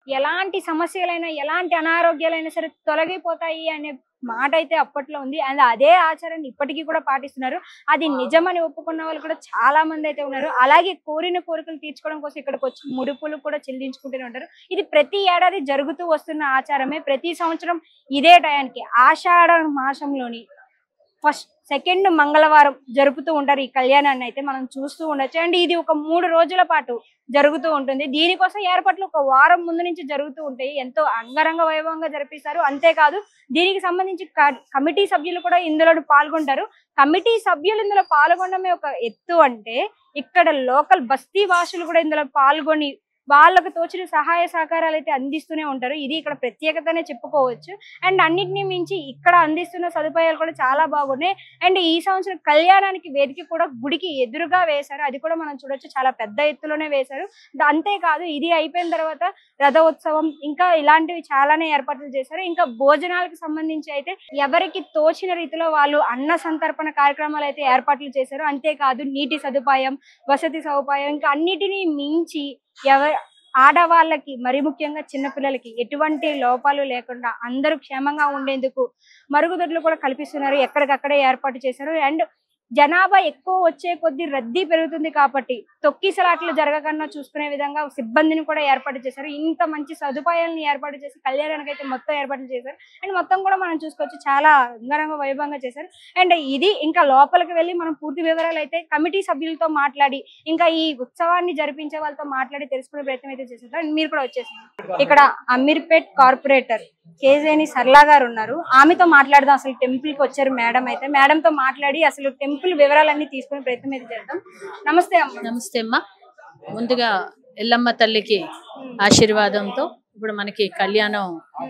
ఎలాంటి సమస్యలైనా ఎలాంటి అనారోగ్యాలైనా సరే తొలగిపోతాయి అనే మాట అయితే అప్పట్లో ఉంది అండ్ అదే ఆచారాన్ని ఇప్పటికీ కూడా పాటిస్తున్నారు అది నిజమని ఒప్పుకున్న వాళ్ళు కూడా చాలా మంది అయితే ఉన్నారు అలాగే కోరిన కోరికలు తీర్చుకోవడం కోసం ఇక్కడికి వచ్చి ముడుపులు కూడా చెల్లించుకుంటూనే ఉంటారు ఇది ప్రతి ఏడాది జరుగుతూ వస్తున్న ఆచారమే ప్రతి సంవత్సరం ఇదే టయానికి ఆషాఢ మాసంలోని ఫస్ట్ సెకండ్ మంగళవారం జరుపుతూ ఉంటారు ఈ కళ్యాణాన్ని అయితే మనం చూస్తూ ఉండొచ్చు అండ్ ఇది ఒక మూడు రోజుల పాటు జరుగుతూ ఉంటుంది దీనికోసం ఏర్పాట్లు ఒక వారం ముందు నుంచి జరుగుతూ ఉంటాయి ఎంతో అంగరంగ వైభవంగా జరిపిస్తారు అంతేకాదు దీనికి సంబంధించి క- కమిటీ సభ్యులు కూడా ఇందులో పాల్గొంటారు కమిటీ సభ్యులు ఇందులో పాల్గొనడమే ఒక ఎత్తు అంటే ఇక్కడ లోకల్ బస్తీ వాసులు కూడా ఇందులో పాల్గొని వాళ్ళకు తోచిన సహాయ సహకారాలు అయితే అందిస్తూనే ఉంటారు ఇది ఇక్కడ ప్రత్యేకతనే చెప్పుకోవచ్చు అండ్ అన్నిటినీ మించి ఇక్కడ అందిస్తున్న సదుపాయాలు కూడా చాలా బాగున్నాయి అండ్ ఈ సంవత్సరం కళ్యాణానికి వేదిక కూడా గుడికి ఎదురుగా వేశారు అది కూడా మనం చూడొచ్చు చాలా పెద్ద ఎత్తులోనే వేశారు ద- అంతేకాదు ఇది అయిపోయిన తర్వాత రథోత్సవం ఇంకా ఇలాంటివి చాలానే ఏర్పాట్లు చేశారు ఇంకా భోజనాలకు సంబంధించి అయితే ఎవరికి తోచిన రీతిలో వాళ్ళు అన్న సంతర్పణ కార్యక్రమాలు అయితే ఏర్పాట్లు చేశారు అంతేకాదు నీటి సదుపాయం వసతి సదుపాయం ఇంకా అన్నిటినీ మించి ఎవరు ఆడవాళ్ళకి మరి ముఖ్యంగా చిన్నపిల్లలకి ఎటువంటి లోపాలు లేకుండా అందరూ క్షేమంగా ఉండేందుకు మరుగుదొడ్లు కూడా కల్పిస్తున్నారు ఎక్కడికక్కడే ఏర్పాటు చేశారు అండ్ జనాభా ఎక్కువ వచ్చే కొద్దీ రద్దీ పెరుగుతుంది కాబట్టి తొక్కిసలాట్లు జరగకుండా చూసుకునే విధంగా సిబ్బందిని కూడా ఏర్పాటు చేశారు ఇంత మంచి సదుపాయాలను ఏర్పాటు చేసి కళ్యాణానికి అయితే మొత్తం ఏర్పాట్లు చేశారు అండ్ మొత్తం కూడా మనం చూసుకోవచ్చు చాలా అంగరంగ వైభవంగా చేశారు అండ్ ఇది ఇంకా లోపలికి వెళ్ళి మనం పూర్తి వివరాలు అయితే కమిటీ సభ్యులతో మాట్లాడి ఇంకా ఈ ఉత్సవాన్ని జరిపించే వాళ్ళతో మాట్లాడి తెలుసుకునే ప్రయత్నం అయితే చేశారు అండ్ మీరు కూడా వచ్చేసింది ఇక్కడ అమీర్పేట్ కార్పొరేటర్ కేజేని సర్లా గారు ఉన్నారు ఆమెతో మాట్లాడదాం అసలు టెంపుల్ కి వచ్చారు మేడం అయితే మేడం తో మాట్లాడి అసలు టెంపుల్ వివరాలన్నీ తీసుకునే ప్రయత్నం అయితే చేద్దాం నమస్తే అమ్మ నమస్తే అమ్మ ముందుగా ఎల్లమ్మ తల్లికి ఆశీర్వాదంతో ఇప్పుడు మనకి కళ్యాణం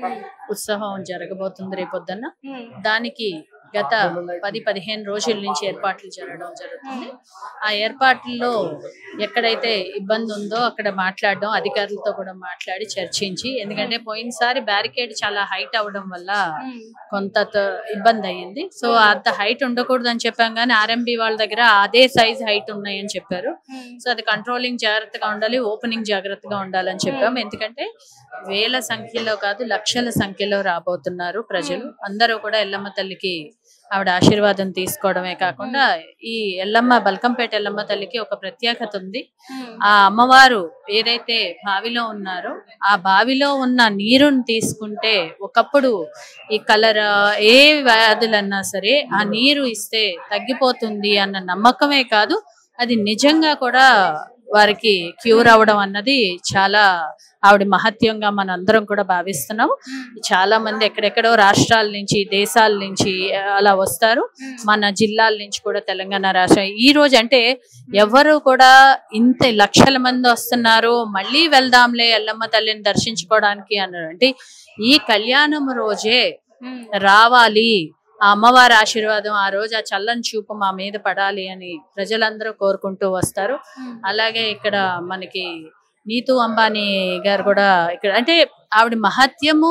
ఉత్సవం జరగబోతుంది రేపొద్దున్న ఉమ్, దానికి గత పది పదిహేను రోజుల నుంచి ఏర్పాట్లు జరగడం జరుగుతుంది ఆ ఏర్పాట్లలో ఎక్కడైతే ఇబ్బంది ఉందో అక్కడ మాట్లాడడం అధికారులతో కూడా మాట్లాడి చర్చించి ఎందుకంటే పోయినసారి బ్యారికేడ్ చాలా హైట్ అవ్వడం వల్ల ఉమ్, కొంత త- ఇబ్బంది అయ్యింది సో అంత హైట్ ఉండకూడదు అని చెప్పాం కానీ ఆర్ఎంబి వాళ్ళ దగ్గర అదే సైజ్ హైట్ ఉన్నాయని చెప్పారు ఉమ్, సో అది కంట్రోలింగ్ జాగ్రత్తగా ఉండాలి ఓపెనింగ్ జాగ్రత్తగా ఉండాలని చెప్పాం ఎందుకంటే వేల సంఖ్యలో కాదు లక్షల సంఖ్యలో రాబోతున్నారు ప్రజలు అందరూ కూడా ఎల్లమ్మ తల్లికి ఆవిడ ఆశీర్వాదం తీసుకోవడమే కాకుండా ఈ ఎల్లమ్మ బల్కంపేట ఎల్లమ్మ తల్లికి ఒక ప్రత్యేకత ఉంది ఉమ్, ఆ అమ్మవారు ఏదైతే బావిలో ఉన్నారో ఆ బావిలో ఉన్న నీరుని తీసుకుంటే ఒకప్పుడు ఈ కలరా ఏ వ్యాధులన్నా సరే ఆ నీరు ఇస్తే తగ్గిపోతుంది అన్న నమ్మకమే కాదు అది నిజంగా కూడా వారికి క్యూర్ అవ్వడం అన్నది చాలా ఆవిడ మహత్యంగా మన అందరం కూడా భావిస్తున్నాం చాలా మంది ఎక్కడెక్కడో రాష్ట్రాల నుంచి దేశాల నుంచి అలా వస్తారు మన జిల్లాల నుంచి కూడా తెలంగాణ రాష్ట్రం ఈ రోజు అంటే ఎవరు కూడా ఇంత లక్షల మంది వస్తున్నారు మళ్ళీ వెళ్దాంలే ఎల్లమ్మ తల్లిని దర్శించుకోవడానికి అన్నారు అంటే ఈ కళ్యాణం రోజే ఉమ్, రావాలి ఆ అమ్మవారి ఆశీర్వాదం ఆ రోజు ఆ చల్లని చూపు మా మీద పడాలి అని ప్రజలందరూ కోరుకుంటూ వస్తారు ఉమ్, అలాగే ఇక్కడ మనకి నీతు అంబానీ గారు కూడా ఇక్కడ అంటే ఆవిడ మహత్యము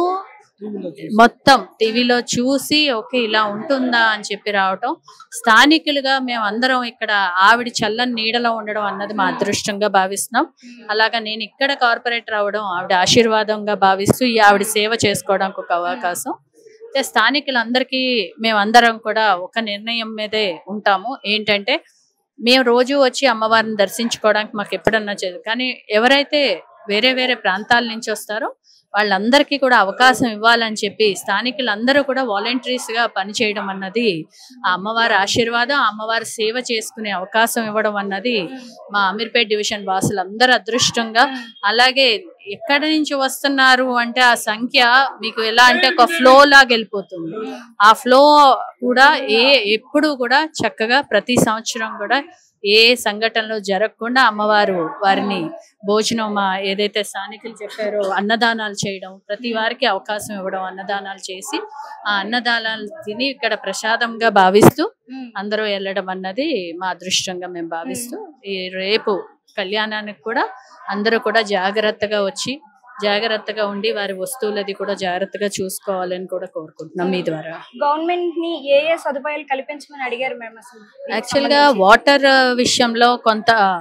మొత్తం టీవీలో చూసి ఓకే ఇలా ఉంటుందా అని చెప్పి రావటం స్థానికులుగా మేము అందరం ఇక్కడ ఆవిడ చల్లని నీడలో ఉండడం అన్నది మా అదృష్టంగా భావిస్తున్నాం అలాగా నేను ఇక్కడ కార్పొరేటర్ అవడం ఆవిడ ఆశీర్వాదంగా భావిస్తూ ఈ ఆవిడ సేవ చేసుకోవడానికి ఒక అవకాశం అయితే స్థానికులందరికీ మేమందరం కూడా ఒక నిర్ణయం మీదే ఉంటాము ఏంటంటే మేము రోజు వచ్చి అమ్మవారిని దర్శించుకోవడానికి మాకు ఎప్పుడన్నా చేయదు కానీ ఎవరైతే వేరే వేరే ప్రాంతాల నుంచి వస్తారో వాళ్ళందరికీ కూడా అవకాశం ఇవ్వాలని చెప్పి స్థానికులందరూ కూడా వాలంటీర్స్ గా పనిచేయడం అన్నది ఆ అమ్మవారి ఆశీర్వాదం ఆ అమ్మవారి సేవ చేసుకునే అవకాశం ఇవ్వడం అన్నది మా అమీర్పేట్ డివిజన్ వాసులందరూ అదృష్టంగా అలాగే ఎక్కడి నుంచి వస్తున్నారు అంటే ఆ సంఖ్య మీకు ఎలా అంటే ఒక ఫ్లో లాగా వెళ్ళిపోతుంది ఆ ఫ్లో కూడా ఏ ఎప్పుడు కూడా చక్కగా ప్రతి సంవత్సరం కూడా ఏ సంఘటనలు జరగకుండా అమ్మవారు వారిని భోజనం ఆ ఏదైతే స్థానికులు చెప్పారో అన్నదానాలు చేయడం ప్రతి వారికి అవకాశం ఇవ్వడం అన్నదానాలు చేసి ఆ అన్నదానాలు తిని ఇక్కడ ప్రసాదంగా భావిస్తూ ఉమ్, అందరూ వెళ్ళడం అన్నది మా అదృష్టంగా మేము భావిస్తూ ఈ రేపు కళ్యాణానికి కూడా అందరూ కూడా జాగ్రత్తగా వచ్చి జాగ్రత్తగా ఉండి వారి వస్తువులది కూడా జాగ్రత్తగా చూసుకోవాలని కూడా కోరుకుంటున్నాం మీ ద్వారా గవర్నమెంట్ ని ఏ ఏ సదుపాయాలు కల్పించమని అడిగారు మేడం అసలు యాక్చువల్ గా వాటర్ విషయంలో కొంత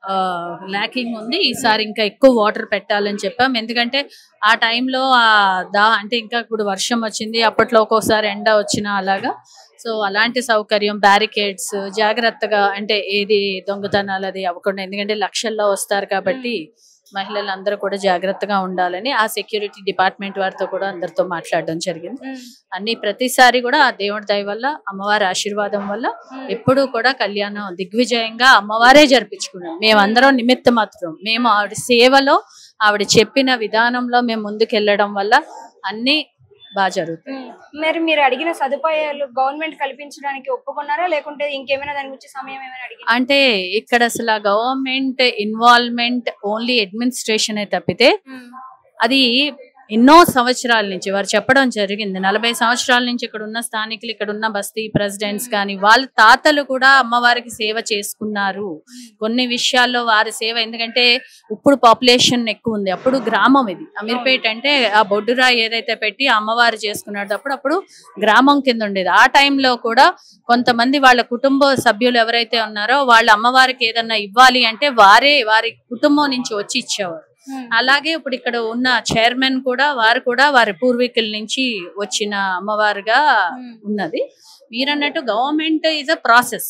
ల్యాకింగ్ ఉంది ఈసారి ఇంకా ఎక్కువ వాటర్ పెట్టాలని చెప్పాం ఎందుకంటే ఆ టైంలో ఆ దా అంటే ఇంకా ఇప్పుడు వర్షం వచ్చింది అప్పట్లో ఒక్కోసారి ఎండ వచ్చినా అలాగా సో అలాంటి సౌకర్యం బ్యారికేడ్స్ జాగ్రత్తగా అంటే ఏది దొంగతనాలు అది అవ్వకుండా ఎందుకంటే లక్షల్లో వస్తారు కాబట్టి మహిళలు అందరూ కూడా జాగ్రత్తగా ఉండాలని ఆ సెక్యూరిటీ డిపార్ట్మెంట్ వారితో కూడా అందరితో మాట్లాడడం జరిగింది అన్ని ప్రతిసారి కూడా ఆ దేవుడి దయ వల్ల అమ్మవారి ఆశీర్వాదం వల్ల ఎప్పుడూ కూడా కళ్యాణం దిగ్విజయంగా అమ్మవారే జరిపించుకున్నాం మేమందరం నిమిత్త మాత్రం మేము ఆవిడ సేవలో ఆవిడ చెప్పిన విధానంలో మేము ముందుకెళ్ళడం వల్ల అన్ని బాగా జరుగుతాయి మరి మీరు అడిగిన సదుపాయాలు గవర్నమెంట్ కల్పించడానికి ఒప్పుకున్నారా లేకుంటే ఇంకేమైనా దాని గురించి సమయం ఏమైనా అడిగి అంటే ఇక్కడ అసలు గవర్నమెంట్ ఇన్వాల్వ్మెంట్ ఓన్లీ అడ్మినిస్ట్రేషన్ తప్పితే అది ఎన్నో సంవత్సరాల నుంచి వారు చెప్పడం జరిగింది నలభై సంవత్సరాల నుంచి ఇక్కడ ఉన్న స్థానికులు ఇక్కడ ఉన్న బస్తీ ప్రెసిడెంట్స్ కానీ వాళ్ళ తాతలు కూడా అమ్మవారికి సేవ చేసుకున్నారు కొన్ని విషయాల్లో వారి సేవ ఎందుకంటే ఇప్పుడు పాపులేషన్ ఎక్కువ ఉంది అప్పుడు గ్రామం ఇది అమీర్పేట అంటే ఆ బొడ్డురా ఏదైతే పెట్టి అమ్మవారు చేసుకునేటప్పుడు అప్పుడు గ్రామం కింద ఉండేది ఆ టైంలో కూడా కొంతమంది వాళ్ళ కుటుంబ సభ్యులు ఎవరైతే ఉన్నారో వాళ్ళ అమ్మవారికి ఏదన్నా ఇవ్వాలి అంటే వారే వారి కుటుంబం నుంచి వచ్చి ఇచ్చేవారు అలాగే ఇప్పుడు ఇక్కడ ఉన్న చైర్మన్ కూడా వారు కూడా వారి పూర్వీకుల నుంచి వచ్చిన అమ్మవారుగా ఉన్నది మీరన్నట్టు government is a process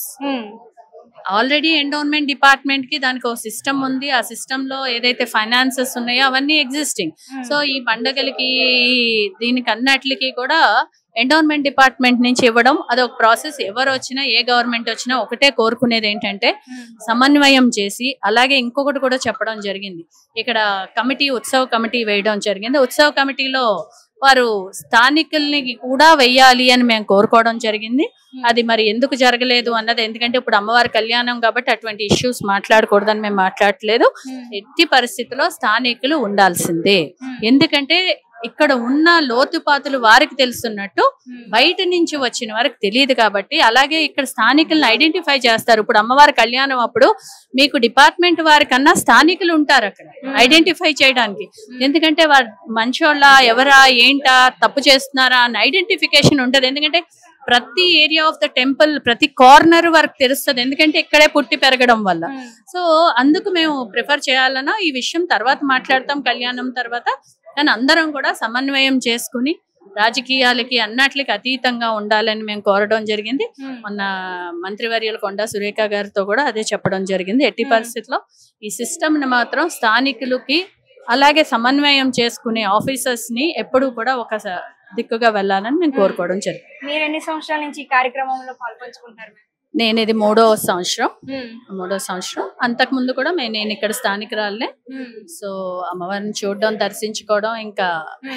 already endowment department కి దానికి ఒక సిస్టమ్ ఉంది ఆ సిస్టమ్ లో ఏదైతే ఫైనాన్సెస్ ఉన్నాయో అవన్నీ ఎగ్జిస్టింగ్ సో ఈ పండగలకి దీనికి అన్నట్లకి కూడా ఎండోన్మెంట్ డిపార్ట్మెంట్ నుంచి ఇవ్వడం అదొక ప్రాసెస్ ఎవరు వచ్చినా ఏ గవర్నమెంట్ వచ్చినా ఒకటే కోరుకునేది ఏంటంటే సమన్వయం చేసి అలాగే ఇంకొకటి కూడా చెప్పడం జరిగింది ఇక్కడ కమిటీ ఉత్సవ కమిటీ వేయడం జరిగింది ఉత్సవ కమిటీలో వారు స్థానికుల్ని కూడా వెయ్యాలి అని మేము కోరుకోవడం జరిగింది అది మరి ఎందుకు జరగలేదు అన్నది ఎందుకంటే ఇప్పుడు అమ్మవారి కళ్యాణం కాబట్టి అటువంటి ఇష్యూస్ మాట్లాడకూడదని మేము మాట్లాడట్లేదు ఎట్టి పరిస్థితిలో స్థానికులు ఉండాల్సిందే ఎందుకంటే ఇక్కడ ఉన్న లోతుపాతులు వారికి తెలుస్తున్నట్టు బయట నుంచి వచ్చిన వారికి తెలియదు కాబట్టి అలాగే ఇక్కడ స్థానికులను ఐడెంటిఫై చేస్తారు ఇప్పుడు అమ్మవారి కళ్యాణం అప్పుడు మీకు డిపార్ట్మెంట్ వారి కన్నా స్థానికులు ఉంటారు అక్కడ ఐడెంటిఫై చేయడానికి ఎందుకంటే వారు మంచోళ్ళ ఎవరా ఏంటా తప్పు చేస్తున్నారా అని ఐడెంటిఫికేషన్ ఉంటది ఎందుకంటే ప్రతి ఏరియా ఆఫ్ ద టెంపుల్ ప్రతి కార్నర్ వరకు తెలుస్తుంది ఎందుకంటే ఇక్కడే పుట్టి పెరగడం వల్ల సో అందుకు మేము ప్రిఫర్ చేయాలన్నా ఈ విషయం తర్వాత మాట్లాడతాం కళ్యాణం తర్వాత కానీ అందరం కూడా సమన్వయం చేసుకుని రాజకీయాలకి అన్నట్లకి అతీతంగా ఉండాలని మేము కోరడం జరిగింది మొన్న మంత్రివర్యుల కొండా సురేఖ గారితో కూడా అదే చెప్పడం జరిగింది ఎట్టి Hmm. పరిస్థితిలో ఈ సిస్టమ్ ని మాత్రం స్థానికులకి అలాగే సమన్వయం చేసుకునే ఆఫీసర్స్ ని ఎప్పుడూ కూడా ఒక స- దిక్కుగా వెళ్ళాలని మేము కోరుకోవడం జరిగింది మీరు ఎన్ని సంవత్సరాల నుంచి ఈ కార్యక్రమంలో పాల్పంచుకుంటారు నేను ఇది మూడో సంవత్సరం మూడో సంవత్సరం అంతకు ముందు కూడా మే- నేను ఇక్కడ స్థానికురాలే సో అమ్మవారిని చూడడం దర్శించుకోవడం ఇంకా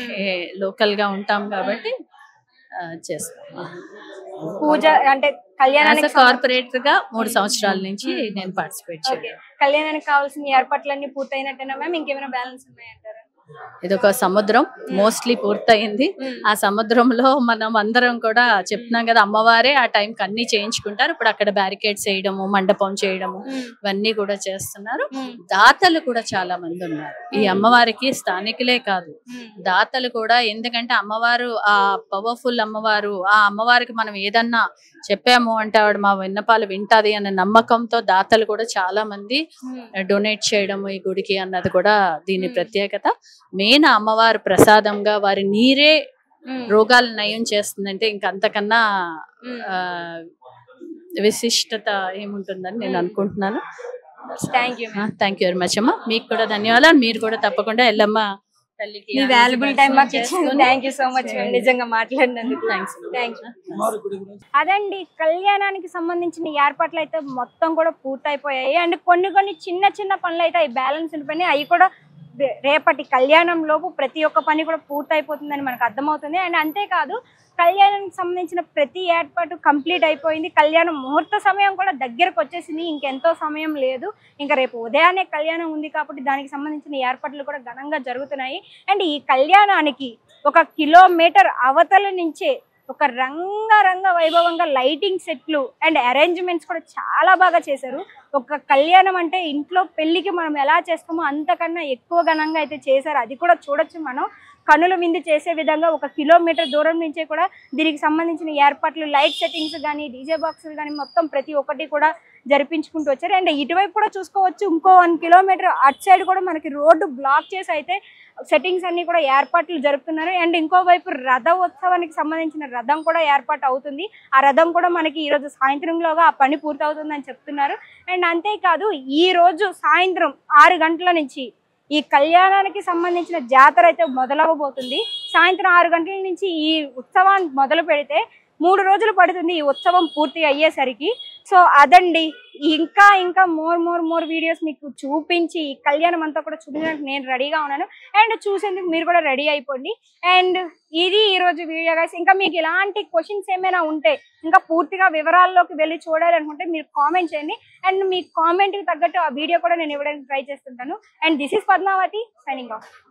లోకల్ గా ఉంటాం కాబట్టి ఆ, చేస్తాం పూజ అంటే కళ్యాణానికి కార్పొరేటర్ గా మూడు సంవత్సరాల నుంచి నేను పార్టిసిపేట్ ఓకే చేయాలి కళ్యాణానికి కావాల్సిన ఏర్పాట్లన్నీ పూర్తయినట్టేనా మ్యామ్ ఇంకేమైనా బ్యాలెన్స్ ఉన్నాయంటారా ఇది ఒక సముద్రం మోస్ట్లీ పూర్తయింది ఆ సముద్రంలో మనం అందరం కూడా చెప్తున్నాం కదా అమ్మవారే ఆ టైంకి అన్ని చేయించుకుంటారు ఇప్పుడు అక్కడ బ్యారికేడ్స్ వేయడము మండపం చేయడము ఇవన్నీ కూడా చేస్తున్నారు దాతలు కూడా చాలా మంది ఉన్నారు ఈ అమ్మవారికి స్థానికులే కాదు దాతలు కూడా ఎందుకంటే అమ్మవారు ఆ పవర్ఫుల్ అమ్మవారు ఆ అమ్మవారికి మనం ఏదన్నా చెప్పాము అంటే ఆవిడ మా విన్నపాలు వింటాది అనే నమ్మకంతో దాతలు కూడా చాలా మంది డొనేట్ చేయడం ఈ గుడికి అన్నది కూడా దీని Hmm. ప్రత్యేకత మెయిన్ అమ్మవారు ప్రసాదంగా వారి నీరే రోగాలు నయం చేస్తుందంటే ఇంకంతకన్నా ఆ, విశిష్టత ఏముంటుందని నేను Hmm. అనుకుంటున్నాను thank you thank you very much అమ్మా మీకు కూడా ధన్యవాదాలు మీరు కూడా తప్పకుండా ఎల్లమ్మ తల్లికి మీ వాల్యుబుల్ టైం మాకు ఇచ్చింది thank you so much ma'am నిజంగా మాట్లాడినందుకు థ్యాంక్స్ థ్యాంక్ యూ అదండి కళ్యాణానికి సంబంధించిన ఏర్పాట్లు అయితే మొత్తం కూడా పూర్తయిపోయాయి అండ్ కొన్ని కొన్ని చిన్న చిన్న పనులు అయితే అవి బ్యాలెన్స్ ఉండిపోయినాయి అవి కూడా రే- రేపటి కళ్యాణం లోపు ప్రతి ఒక్క పని కూడా పూర్తయిపోతుందని మనకు అర్థమవుతుంది అండ్ అంతేకాదు కళ్యాణానికి సంబంధించిన ప్రతి ఏర్పాటు కంప్లీట్ అయిపోయింది కళ్యాణం ముహూర్త సమయం కూడా దగ్గరకు వచ్చేసింది ఇంకెంతో సమయం లేదు ఇంకా రేపు ఉదయాన్నే కళ్యాణం ఉంది కాబట్టి దానికి సంబంధించిన ఏర్పాట్లు కూడా ఘనంగా జరుగుతున్నాయి అండ్ ఈ కళ్యాణానికి ఒక కిలోమీటర్ అవతల నుంచే ఒక రంగరంగ వైభవంగా లైటింగ్ సెట్లు అండ్ అరేంజ్మెంట్స్ కూడా చాలా బాగా చేశారు ఒక కళ్యాణం అంటే ఇంట్లో పెళ్లికి మనం ఎలా చేస్తామో అంతకన్నా ఎక్కువ ఘనంగా అయితే చేశారు అది కూడా చూడొచ్చు మనం కనుల విందు చేసే విధంగా ఒక కిలోమీటర్ దూరం నుంచే కూడా దీనికి సంబంధించిన ఏర్పాట్లు లైట్ సెట్టింగ్స్ కానీ డీజే బాక్సులు కానీ మొత్తం ప్రతి ఒక్కటి కూడా జరిపించుకుంటూ వచ్చారు అండ్ ఇటువైపు కూడా చూసుకోవచ్చు ఇంకో వన్ కిలోమీటర్ అటు సైడ్ కూడా మనకి రోడ్డు బ్లాక్ చేసి అయితే సెట్టింగ్స్ అన్ని కూడా ఏర్పాట్లు జరుపుతున్నారు అండ్ ఇంకో వైపు రథ ఉత్సవానికి సంబంధించిన రథం కూడా ఏర్పాటు అవుతుంది ఆ రథం కూడా మనకి ఈ రోజు సాయంత్రంలోగా ఆ పని పూర్తవుతుందని చెప్తున్నారు అండ్ అంతేకాదు ఈ రోజు సాయంత్రం ఆరు గంటల నుంచి ఈ కళ్యాణానికి సంబంధించిన జాతర అయితే మొదలవబోతుంది సాయంత్రం ఆరు గంటల నుంచి ఈ ఉత్సవాన్ని మొదలు పెడితే మూడు రోజులు పడుతుంది ఈ ఉత్సవం పూర్తి అయ్యేసరికి సో అదండి ఇంకా ఇంకా మోర్ మోర్ మోర్ వీడియోస్ మీకు చూపించి ఈ కళ్యాణం అంతా కూడా చూపించడానికి నేను రెడీగా ఉన్నాను అండ్ చూసేందుకు మీరు కూడా రెడీ అయిపోండి అండ్ ఇది ఈ రోజు వీడియో గైస్ ఇంకా మీకు ఇలాంటి క్వశ్చన్స్ ఏమైనా ఉంటే ఇంకా పూర్తిగా వివరాల్లోకి వెళ్ళి చూడాలనుకుంటే మీరు కామెంట్ చేయండి అండ్ మీ కామెంట్కి తగ్గట్టు ఆ వీడియో కూడా నేను ఇవ్వడానికి ట్రై చేస్తుంటాను and this is Padmavathi signing of